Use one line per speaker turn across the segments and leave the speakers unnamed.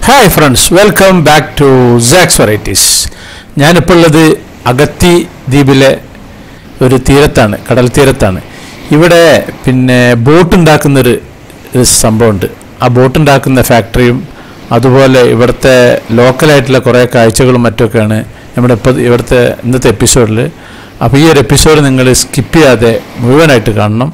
hi friends welcome back to sax varieties ഞാനിപ്പോൾ ഉള്ളത് അഗത്തി ദ്വീപിലെ ഒരു തീരത്താണ് കടൽ തീരത്താണ് ഇവിടെ പിന്നെ ബോട്ട് ഉണ്ടാക്കുന്നൊരു ഒരു സംഭവമുണ്ട് ആ ബോട്ട് ഉണ്ടാക്കുന്ന ഫാക്ടറിയും അതുപോലെ ഇവിടുത്തെ ലോക്കലായിട്ടുള്ള കുറേ കാഴ്ചകളും മറ്റൊക്കെയാണ് നമ്മുടെ ഇപ്പോൾ ഇവിടുത്തെ ഇന്നത്തെ എപ്പിസോഡിൽ അപ്പോൾ ഈ ഒരു എപ്പിസോഡ് നിങ്ങൾ സ്കിപ്പ് ചെയ്യാതെ മുഴുവനായിട്ട് കാണണം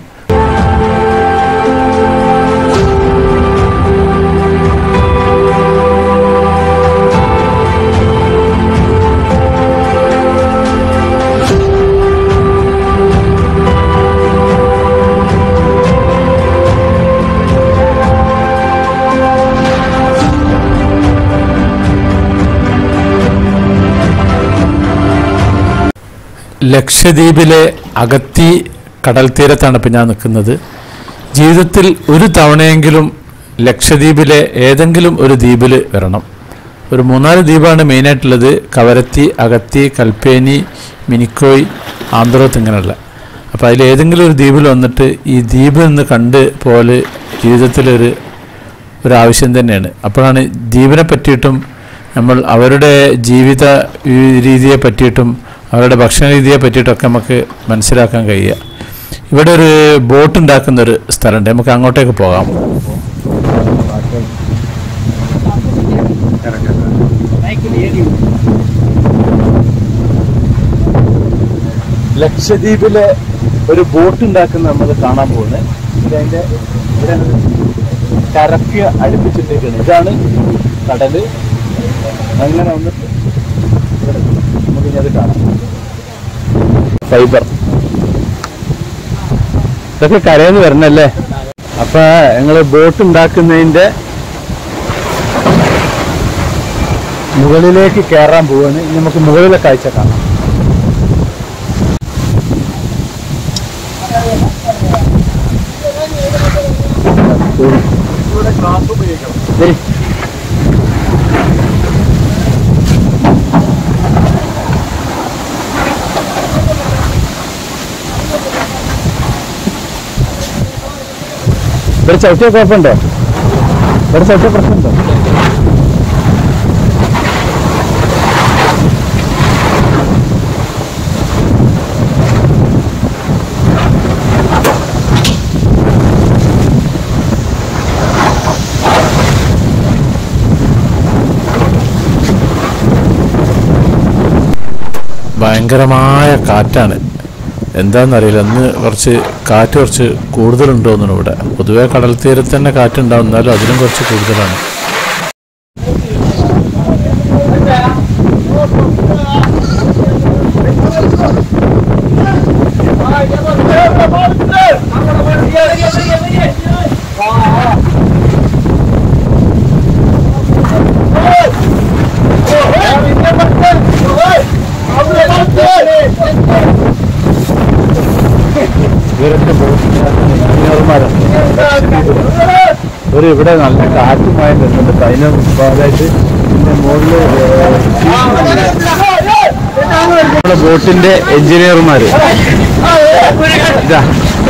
ലക്ഷദ്വീപിലെ അഗത്തി കടൽ തീരത്താണ് ഇപ്പം ഞാൻ നിൽക്കുന്നത് ജീവിതത്തിൽ ഒരു തവണയെങ്കിലും ലക്ഷദ്വീപിലെ ഏതെങ്കിലും ഒരു ദ്വീപിൽ വരണം ഒരു മൂന്നാല് ദ്വീപാണ് മെയിനായിട്ടുള്ളത് കവരത്തി അഗത്തി കൽപ്പേനി മിനിക്കോയ് ആന്ധ്രോത്ത് ഇങ്ങനെയുള്ള അപ്പോൾ അതിൽ ഏതെങ്കിലും ഒരു ദ്വീപിൽ വന്നിട്ട് ഈ ദ്വീപ് നിന്ന് കണ്ട് പോലെ ജീവിതത്തിലൊരു ഒരു ആവശ്യം തന്നെയാണ് അപ്പോഴാണ് ദ്വീപിനെ പറ്റിയിട്ടും നമ്മൾ അവരുടെ ജീവിത ഈ- രീതിയെ പറ്റിയിട്ടും അവരുടെ ഭക്ഷണ രീതിയെ പറ്റിയിട്ടൊക്കെ നമുക്ക് മനസ്സിലാക്കാൻ കഴിയുക ഇവിടെ ഒരു ബോട്ട് ഉണ്ടാക്കുന്ന ഒരു സ്ഥലമുണ്ട് നമുക്ക് അങ്ങോട്ടേക്ക് പോകാം ലക്ഷദ്വീപിലെ ഒരു ബോട്ട് ഉണ്ടാക്കുന്ന നമ്മൾ കാണാൻ പോകുന്നത് ഇതിന്റെ ഇവിടെ കരക്ക് അടുപ്പിച്ചിട്ടേക്കാണ് ഇതാണ് കടല് അങ്ങനെ വന്നിട്ട് ഇവിടെ നമുക്ക് ഇനി അത് കാണാം ഫൈബർ ഇതൊക്കെ കരയെന്ന് വരണല്ലേ അപ്പൊ ഞങ്ങള് ബോട്ട് ഉണ്ടാക്കുന്നതിന്റെ മുകളിലേക്ക് കയറാൻ പോവാണ് ഇനി നമുക്ക് മുകളിലെ കാഴ്ച കാണാം ശരി ഇവിടെ ചവിട്ടിയ കുഴപ്പമുണ്ടോ ഇവിടെ ചവിട്ടിയ പ്രശ്നമുണ്ടോ ഭയങ്കരമായ കാറ്റാണ് എന്താണെന്നറിയില്ല ഇന്ന് കുറച്ച് കാറ്റ് കുറച്ച് കൂടുതലുണ്ടോ എന്നാണ് ഇവിടെ പൊതുവേ കടൽ തീരത്ത് തന്നെ കാറ്റുണ്ടാവും എന്നാലും അതിലും കുറച്ച് കൂടുതലാണ് ഇവരൊക്കെ എഞ്ചിനീയർമാരാണ് ഒരു ഇവിടെ നല്ല കാറ്റുമായി വരുന്നുണ്ട് അതിന് ഭാഗമായിട്ട് ഇതിന്റെ മുകളില് നമ്മുടെ ബോട്ടിന്റെ എഞ്ചിനീയർമാര് ഇതാ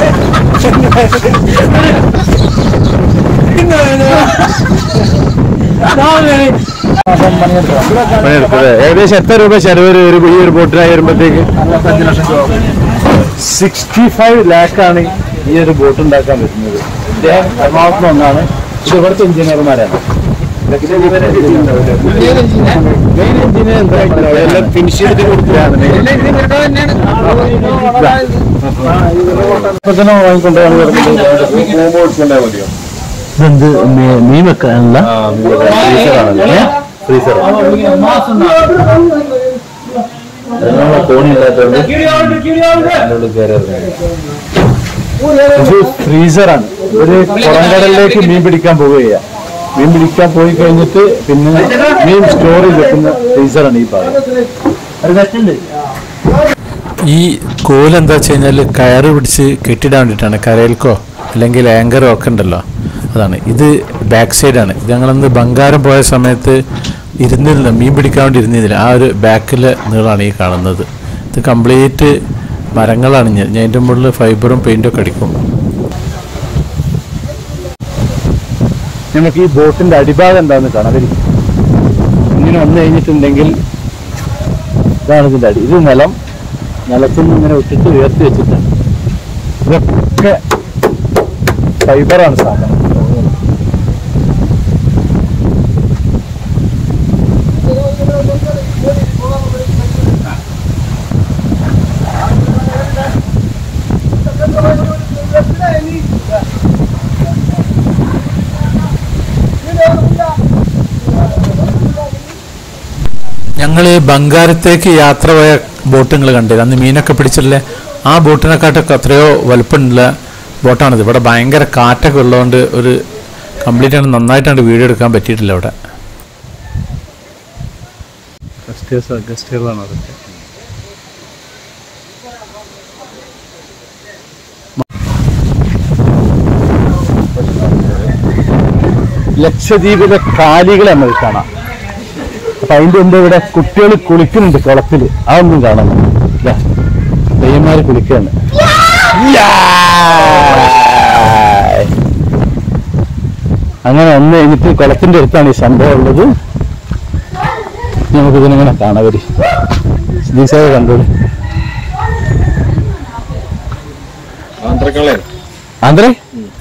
പണിയെടുത്തത് ഏകദേശം എത്ര രൂപ ചെലവ് ഒരു ഈ ഒരു ബോട്ടിനായി വരുമ്പോഴത്തേക്ക് സിക്സ്റ്റി ഫൈവ് ലാക്കാണ് ഈ ഒരു ബോട്ട് ഉണ്ടാക്കാൻ പറ്റുന്നത് ഇദ്ദേഹം എറണാകുളത്ത് ഒന്നാണ് ഇത് ഇവിടുത്തെ എഞ്ചിനീയർമാരാണ് ഫിനിഷ് ചെയ്തിട്ട് കൊടുക്കുകയാണ് ഇതെന്ത് മീൻ വെക്കാനുള്ള ഫ്രീസർ കോണില്ലാത്തതുകൊണ്ട് ഇത് ഫ്രീസറാണ് ഒരു പുറംകടലിലേക്ക് മീൻ പിടിക്കാൻ പോവുകയാണ് മീൻ പിടിക്കാൻ പോയി കഴിഞ്ഞിട്ട് പിന്നെ മീൻ സ്റ്റോർ ചെയ്ത് വെക്കുന്ന ഫ്രീസറാണ് ഈ ഭാഗം ഈ കോൽ എന്താ വെച്ച് കഴിഞ്ഞാൽ കയറ് പിടിച്ച് കെട്ടിടാൻ വേണ്ടിയിട്ടാണ് കരയിൽക്കോ അല്ലെങ്കിൽ ആങ്കറോ ഒക്കെ ഉണ്ടല്ലോ അതാണ് ഇത് ബാക്ക് സൈഡാണ് ഇത് ഞങ്ങളന്ന് ബംഗാരം പോയ സമയത്ത് ഇരുന്നിരുന്ന മീൻ പിടിക്കാൻ വേണ്ടി ഇരുന്നിരുന്നില്ല ആ ഒരു ബാക്കിലെ നീളമാണ് ഈ കാണുന്നത് ഇത് കംപ്ലീറ്റ് മരങ്ങളാണ് ഞാൻ ഞാൻ അതിൻ്റെ മുകളിൽ ഫൈബറും പെയിൻറ്റും ഒക്കെ അടിക്കും നമുക്ക് ഈ ബോട്ടിന്റെ അടിഭാഗം എന്താന്ന് കാണാം വരി
ഇങ്ങനെ വന്നു കഴിഞ്ഞിട്ടുണ്ടെങ്കിൽ ഇതാണ് ഇതിന്റെ അടി ഇത് നിലം നിലത്തിൽ നിന്ന് ഇങ്ങനെ ഇട്ടിട്ട് ഉയർത്തി വെച്ചിട്ടാണ് ഇതൊക്കെ ഫൈബറാണ് സാധനം
ഞങ്ങൾ ബംഗാരത്തേക്ക് യാത്ര പോയ ബോട്ട് നിങ്ങൾ കണ്ടില്ല അന്ന് മീനൊക്കെ പിടിച്ചില്ലേ ആ ബോട്ടിനെക്കാട്ടൊക്കെ എത്രയോ വലുപ്പമുള്ള ബോട്ടാണിത് ഇവിടെ ഭയങ്കര കാറ്റൊക്കെ ഉള്ളതുകൊണ്ട് ഒരു കംപ്ലീറ്റ് ആണ് നന്നായിട്ടാണ് വീഡിയോ എടുക്കാൻ പറ്റിയിട്ടില്ല ഇവിടെ
ഗസ്റ്റേഴ്സ് ഗസ്റ്റേഴ്സാണ് അതൊക്കെ ലക്ഷദ്വീപിലെ കാലികളെ നമുക്ക് കാണാം അപ്പൊ അതിന്റെ മുമ്പ് ഇവിടെ കുട്ടികൾ കുളിക്കുന്നുണ്ട് കുളത്തില് അതൊന്നും കാണാൻ ദൈവന്മാര് കുളിക്കാണ് അങ്ങനെ വന്നു കഴിഞ്ഞിട്ട് കുളത്തിന്റെ അടുത്താണ് ഈ സംഭവം ഉള്ളത് നമുക്ക് ഇതിനിങ്ങനെ കാണാം വരി ദീസ കണ്ടോളൂ
ആന്ധ്രക്കളെ
ആന്ധ്രേ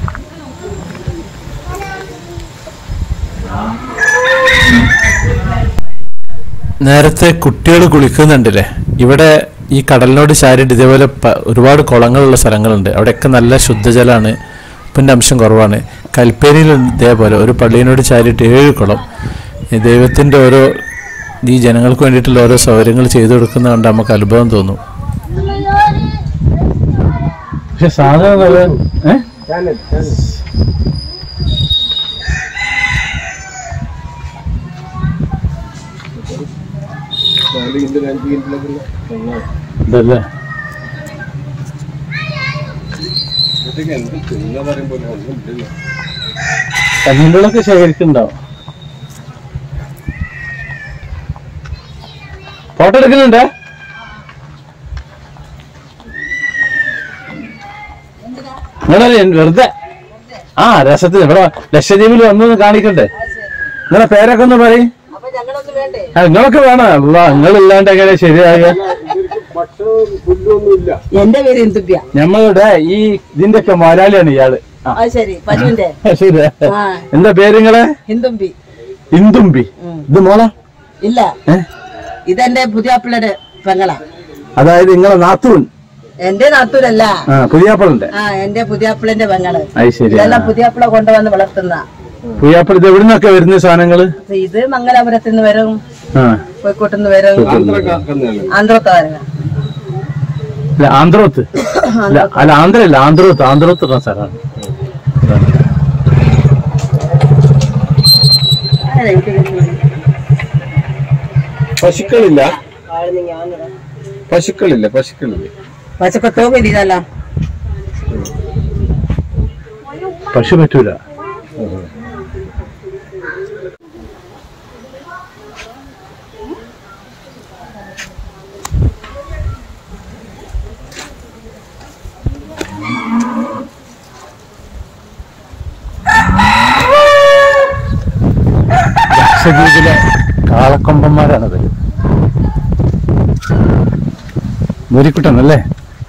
നേരത്തെ കുട്ടികൾ കുളിക്കുന്നുണ്ടല്ലേ ഇവിടെ ഈ കടലിനോട് ചാരിയിട്ട് ഇതേപോലെ പ- ഒരുപാട് കുളങ്ങളുള്ള സ്ഥലങ്ങളുണ്ട് അവിടെയൊക്കെ നല്ല ശുദ്ധജലമാണ് ഉപ്പിൻ്റെ അംശം കുറവാണ് കൽപ്പേരിയിൽ ഇതേപോലെ ഒരു പള്ളിയിനോട് ചാരിയിട്ട് ഏഴ് കുളം ഈ ദൈവത്തിൻ്റെ ഓരോ ഈ ജനങ്ങൾക്ക് വേണ്ടിയിട്ടുള്ള ഓരോ സൗകര്യങ്ങൾ ചെയ്തു കൊടുക്കുന്നത് കണ്ട് നമുക്ക് അത്ഭുതം തോന്നും
പക്ഷെ സാധനം നല്ല ഏ ഇതല്ലേ കഞ്ഞിണ്ടൊക്കെ ശേഖരിക്കുന്നുണ്ടാവും ഫോട്ടോ എടുക്കുന്നുണ്ടേ നിങ്ങളല്ലേ വെറുതെ ആ രസത്തിന് ഇവിടെ ലക്ഷദ്വീപിൽ വന്നൊന്ന് കാണിക്കണ്ടേ നിങ്ങളെ പേരൊക്കെ ഒന്ന് പറയും
അപ്പൊ ഞങ്ങളൊന്ന് വേണ്ടേ
ആ, നിങ്ങളൊക്കെ വേണം അല്ല നിങ്ങളില്ലാണ്ട് എങ്ങനെ ശരിയായ
എന്റെ പേര് എന്തുപ്യ
ഞമ്മളുടെ ഈ ഇതിന്റെ ഒക്കെ മലയാളിയാണ് ഇയാള് ആ
അത് ശരി പശുവിന്റെ
ശരി
ആ
എന്താ പേര് നിങ്ങളെ
ഹിന്ദുമ്പി
ഇന്തുമ്പി ഇത് മോള
ഇല്ല
ഏ
ഇതെന്റെ പുതിയാപ്പിളയുടെ പെങ്ങളാ
അതായത് നിങ്ങളെ നാത്തൂൻ
എന്റെ നാത്തൂരല്ല
ആ പുതിയാപ്പളുണ്ട്
ആ എന്റെ പുതിയാപ്പിളന്റെ പെങ്ങള്
അത് ശരി
ഇതെല്ലാം പുതിയാപ്പിള കൊണ്ടുവന്ന് വളർത്തുന്ന
പുതിയാപ്പള ഇത് എവിടുന്നൊക്കെ വരുന്ന സാധനങ്ങള്
അപ്പൊ ഇത് മംഗലാപുരത്ത് നിന്ന് വരും
ആ
കോഴിക്കോട്ടുനിന്ന് വരും ആന്ധ്രക്കാരന്
ഇല്ല ആന്ധ്രോത്ത് ഇല്ല അല്ല ആന്ധ്ര അല്ല ആന്ധ്രോത്ത് ആന്ധ്രോത്ത് ഉള്ള സ്ഥലമാണ്
പശുക്കളില്ല പശുക്കളില്ല പശുക്കളില്ല
പച്ചക്ക തോന്നില്ല
പശു പറ്റൂല ലക്ഷദ്വീപിലെ കാളക്കൊമ്പന്മാരാണത് മുരിക്കുട്ടനല്ലേ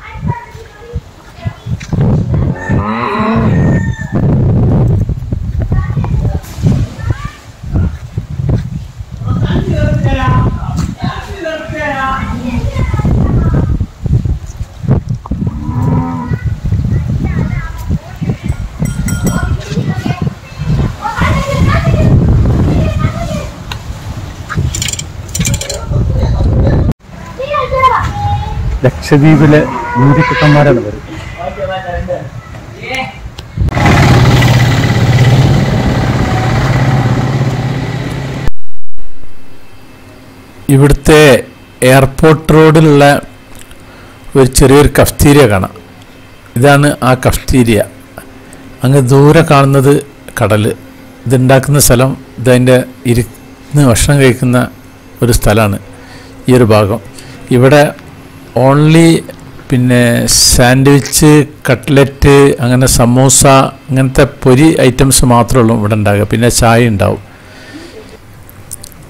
ലക്ഷദ്വീപിലെ മുരിക്കുട്ടന്മാരാണ് ഇവർ
ഇവിടുത്തെ എയർപോർട്ട് റോഡിലുള്ള ഒരു ചെറിയൊരു കഫ്തീരിയ കാണാം ഇതാണ് ആ കഫ്തീരിയ അങ്ങ് ദൂരെ കാണുന്നത് കടൽ ഇതുണ്ടാക്കുന്ന സ്ഥലം ഇതതിൻ്റെ ഇരുന്ന് ഭക്ഷണം കഴിക്കുന്ന ഒരു സ്ഥലമാണ് ഈ ഒരു ഭാഗം ഇവിടെ ഓൺലി പിന്നെ സാൻഡ്വിച്ച് കട്ട്ലറ്റ് അങ്ങനെ സമൂസ അങ്ങനത്തെ പൊരി ഐറ്റംസ് മാത്രമേ ഉള്ളൂ ഇവിടെ ഉണ്ടാകുക പിന്നെ ചായ ഉണ്ടാവും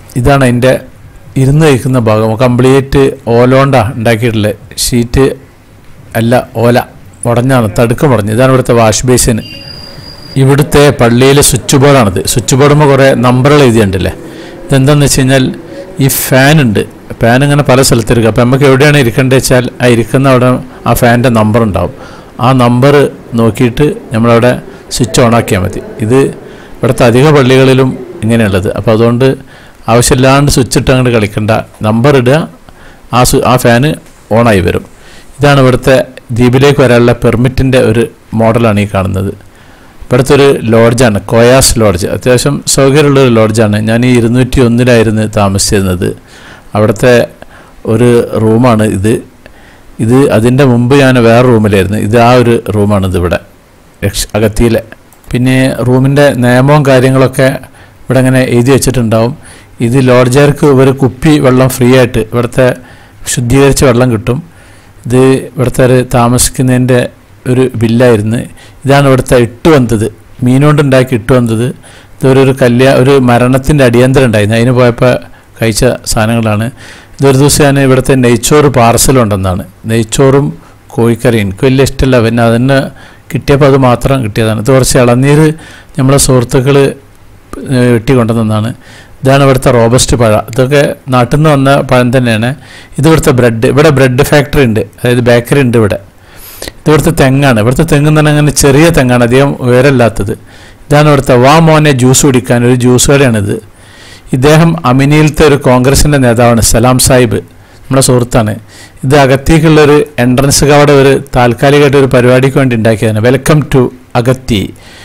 ഇതാണ് അതിൻ്റെ ഇരുന്ന് കഴിക്കുന്ന ഭാഗം കംപ്ലീറ്റ് ഓലോണ്ട ഉണ്ടാക്കിയിട്ടുള്ളത് ഷീറ്റ് അല്ല ഓല ഉടഞ്ഞാണ് തടുക്കം ഉടഞ്ഞ് ഇതാണ് ഇവിടുത്തെ വാഷ് ബേസിന് ഇവിടുത്തെ പള്ളിയിലെ സ്വിച്ച് ബോർഡാണിത് സ്വിച്ച് ബോർഡുമ്പോൾ കുറേ നമ്പറുകൾ എഴുതിയിട്ടുണ്ടല്ലേ ഇതെന്താണെന്ന് വെച്ച് കഴിഞ്ഞാൽ ഈ ഫാൻ ഉണ്ട് ഫാൻ ഇങ്ങനെ പല സ്ഥലത്തിരിക്കും അപ്പോൾ നമുക്ക് എവിടെയാണ് ഇരിക്കേണ്ടത് വെച്ചാൽ ആ ഇരിക്കുന്ന അവിടെ ആ ഫാനിൻ്റെ നമ്പർ ഉണ്ടാവും ആ നമ്പർ നോക്കിയിട്ട് നമ്മളവിടെ സ്വിച്ച് ഓൺ ആക്കിയാൽ മതി ഇത് ഇവിടുത്തെ അധിക പള്ളികളിലും ഇങ്ങനെയുള്ളത് അപ്പോൾ അതുകൊണ്ട് ആവശ്യമില്ലാണ്ട് സ്വിച്ച് ഇട്ട് അങ്ങോട്ട് കളിക്കണ്ട നമ്പർ ഇടുക ആ സു ആ ഫാന് ഓണായി വരും ഇതാണ് ഇവിടുത്തെ ദ്വീപിലേക്ക് വരാനുള്ള പെർമിറ്റിൻ്റെ ഒരു മോഡലാണ് ഈ കാണുന്നത് ഇവിടുത്തെ ഒരു ലോഡ്ജാണ് കോയാസ് ലോഡ്ജ് അത്യാവശ്യം സൗകര്യമുള്ള ഒരു ലോഡ്ജാണ് ഞാൻ ഈ ഇരുന്നൂറ്റി ഒന്നിലായിരുന്നു താമസിച്ചിരുന്നത് അവിടുത്തെ ഒരു റൂമാണ് ഇത് ഇത് അതിൻ്റെ മുമ്പ് ഞാൻ വേറെ റൂമിലായിരുന്നു ഇത് ആ ഒരു റൂമാണിത് ഇവിടെ രക്ഷ അകത്തിയിലെ പിന്നെ റൂമിൻ്റെ നിയമവും കാര്യങ്ങളൊക്കെ ഇവിടെ ഇങ്ങനെ എഴുതി വെച്ചിട്ടുണ്ടാവും ഇത് ലോഡ്ജുകാർക്ക് ഒരു കുപ്പി വെള്ളം ഫ്രീ ആയിട്ട് ഇവിടുത്തെ ശുദ്ധീകരിച്ച വെള്ളം കിട്ടും ഇത് ഇവിടുത്തെ ഒരു താമസിക്കുന്നതിൻ്റെ ഒരു ബില്ലായിരുന്നു ഇതാണ് ഇവിടുത്തെ ഇട്ട് വന്നത് മീനുകൊണ്ട് ഉണ്ടാക്കി ഇട്ട് വന്നത് ഇതൊരു ഒരു കല്യാ ഒരു മരണത്തിൻ്റെ അടിയന്തരം ഉണ്ടായിരുന്നു അതിന് പോയപ്പോൾ കഴിച്ച സാധനങ്ങളാണ് ഇതൊരു ദിവസം ഞാൻ ഇവിടുത്തെ നെയ്ച്ചോറ് പാർസലുണ്ടെന്നാണ് നെയ്ച്ചോറും കോഴിക്കറിയും എനിക്ക് വലിയ ഇഷ്ടമല്ല പിന്നെ അതിന് കിട്ടിയപ്പോൾ അത് മാത്രം കിട്ടിയതാണ് ഇത് കുറച്ച് ഇളനീര് നമ്മളെ സുഹൃത്തുക്കൾ വെട്ടി കൊണ്ടുവന്നതാണ് ഇതാണ് ഇവിടുത്തെ റോബസ്റ്റ് പഴം ഇതൊക്കെ നാട്ടിൽ നിന്ന് വന്ന പഴം തന്നെയാണ് ഇത് ഇവിടുത്തെ ബ്രെഡ് ഇവിടെ ബ്രെഡ് ഫാക്ടറി ഉണ്ട് അതായത് ബേക്കറി ഉണ്ട് ഇവിടെ ഇത് ഇവിടുത്തെ തെങ്ങാണ് ഇവിടുത്തെ തെങ്ങ് എന്ന് പറഞ്ഞാൽ അങ്ങനെ ചെറിയ തെങ്ങാണ് അധികം ഉയരമില്ലാത്തത് ഇതാണ് ഇവിടുത്തെ വാ മോനെ ജ്യൂസ് കുടിക്കാൻ ഒരു ജ്യൂസ് കടയാണിത് ഇദ്ദേഹം അമിനിയിലത്തെ ഒരു കോൺഗ്രസിൻ്റെ നേതാവാണ് സലാം സാഹിബ് നമ്മുടെ സുഹൃത്താണ് ഇത് അഗത്തിക്കുള്ളൊരു എൻട്രൻസ് കവടെ ഒരു താൽക്കാലികമായിട്ട് ഒരു പരിപാടിക്ക് വേണ്ടി ഉണ്ടാക്കിയതാണ് വെൽക്കം ടു അഗത്തി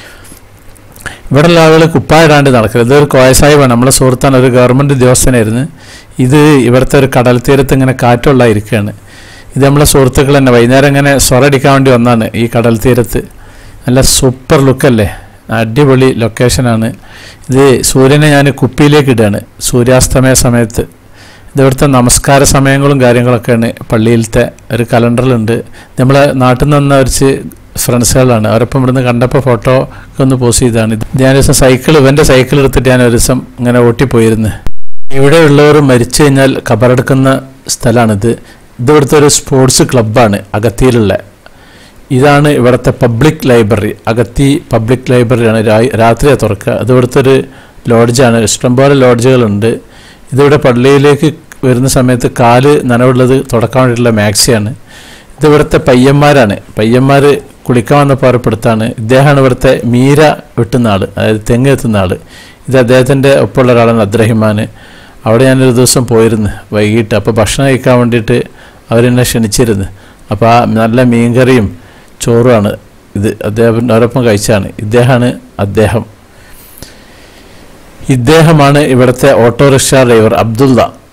ഇവിടെയുള്ള ആളുകൾ കുപ്പായിടാണ്ട് നടക്കരുത് ഇതൊരു കോയ സാഹിബാണ് നമ്മളെ സുഹൃത്താണ് ഒരു ഗവൺമെൻറ് ഉദ്യോഗസ്ഥനായിരുന്നു ഇത് ഇവിടുത്തെ ഒരു കടൽ തീരത്ത് ഇങ്ങനെ കാറ്റുള്ള ഇരിക്കുകയാണ് ഇത് നമ്മളെ സുഹൃത്തുക്കൾ തന്നെ വൈകുന്നേരം ഇങ്ങനെ സ്വറടിക്കാൻ വേണ്ടി വന്നാണ് ഈ കടൽ തീരത്ത് നല്ല സൂപ്പർ ലുക്കല്ലേ അടിപൊളി ലൊക്കേഷനാണ് ഇത് സൂര്യനെ ഞാൻ കുപ്പിയിലേക്ക് ഇടുകയാണ് സൂര്യാസ്തമയ സമയത്ത് ഇത് ഇവിടുത്തെ നമസ്കാര സമയങ്ങളും കാര്യങ്ങളൊക്കെയാണ് പള്ളിയിലത്തെ ഒരു കലണ്ടറിലുണ്ട് നമ്മളെ നാട്ടിൽ നിന്ന് വന്ന കുറച്ച് ഫ്രണ്ട്സുകളാണ് അവരൊപ്പം ഇവിടുന്ന് കണ്ടപ്പോൾ ഫോട്ടോ ഒക്കെ ഒന്ന് പോസ്റ്റ് ചെയ്തതാണ് ഇത് ഞാൻ ഒരു ദിവസം സൈക്കിൾ ഇവൻ്റെ സൈക്കിൾ എടുത്തിട്ട് ഞാൻ ഒരു ദിവസം ഇങ്ങനെ ഓട്ടിപ്പോയിരുന്നു ഇവിടെ ഉള്ളവർ മരിച്ചു കഴിഞ്ഞാൽ കബറെടുക്കുന്ന സ്ഥലമാണിത് ഇത് ഇവിടുത്തെ ഒരു സ്പോർട്സ് ക്ലബ്ബാണ് അഗത്തിയിലുള്ള ഇതാണ് ഇവിടുത്തെ പബ്ലിക് ലൈബ്രറി അഗത്തി പബ്ലിക് ലൈബ്രറിയാണ് രാ- രാത്രിയാണ് തുറക്കുക അത് ഇവിടുത്തെ ഒരു ലോഡ്ജാണ് ഇഷ്ടംപോലെ ലോഡ്ജുകളുണ്ട് ഇതിവിടെ പള്ളിയിലേക്ക് വരുന്ന സമയത്ത് കാല് നനവുള്ളത് തുടക്കാൻ വേണ്ടിയിട്ടുള്ള മാക്സിയാണ് ഇത് ഇവിടുത്തെ പയ്യന്മാരാണ് പയ്യന്മാർ കുളിക്കാൻ വന്നപ്പോൾ അവരെപ്പെടുത്താണ് ഇദ്ദേഹമാണ് ഇവിടുത്തെ മീര വെട്ടുന്ന ആൾ അതായത് തെങ്ങ് എത്തുന്ന ആൾ ഇത് അദ്ദേഹത്തിൻ്റെ ഒപ്പമുള്ള ഒരാളാണ് അബ്ദുറഹിമാൻ അവിടെ ഞാനൊരു ദിവസം പോയിരുന്നു വൈകിട്ട് അപ്പോൾ ഭക്ഷണം കഴിക്കാൻ വേണ്ടിയിട്ട് അവരെന്നെ ക്ഷണിച്ചിരുന്നു അപ്പോൾ ആ നല്ല മീൻകറിയും ചോറുമാണ് ഇത് അദ്ദേഹം അവരൊപ്പം കഴിച്ചാണ് ഇദ്ദേഹമാണ് അദ്ദേഹം ഇദ്ദേഹമാണ് ഇവിടുത്തെ ഓട്ടോറിക്ഷ ഡ്രൈവർ അബ്ദുള്ള